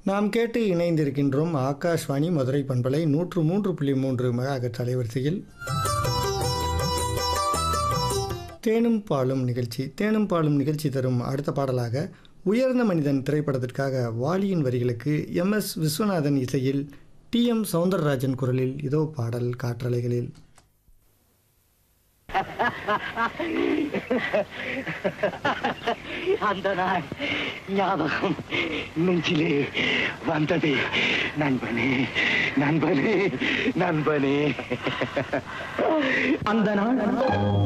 நாம் கேட்டு இணைந்திருக்கின்றோம் ஆகாஷ்வாணி மதுரை பண்பலை நூற்று மூன்று புள்ளி மூன்று மெகாஹெர்ட்ஸ் அலைவரிசையில் தேனும் பாலும் நிகழ்ச்சி தேனும் பாலும் நிகழ்ச்சி தரும் அடுத்த பாடலாக உயர்ந்த மனிதன் திரைப்படத்திற்காக வாலியின் வரிகளுக்கு எம் எஸ் விஸ்வநாதன் இசையில் டி எம் சௌந்தரராஜன் குரலில் இதோ பாடல் காற்றலைகளில் அந்த நாள் ஞாபகம் நெஞ்சிலே வந்தது நண்பனே நண்பனே நண்பனே அந்த நாள்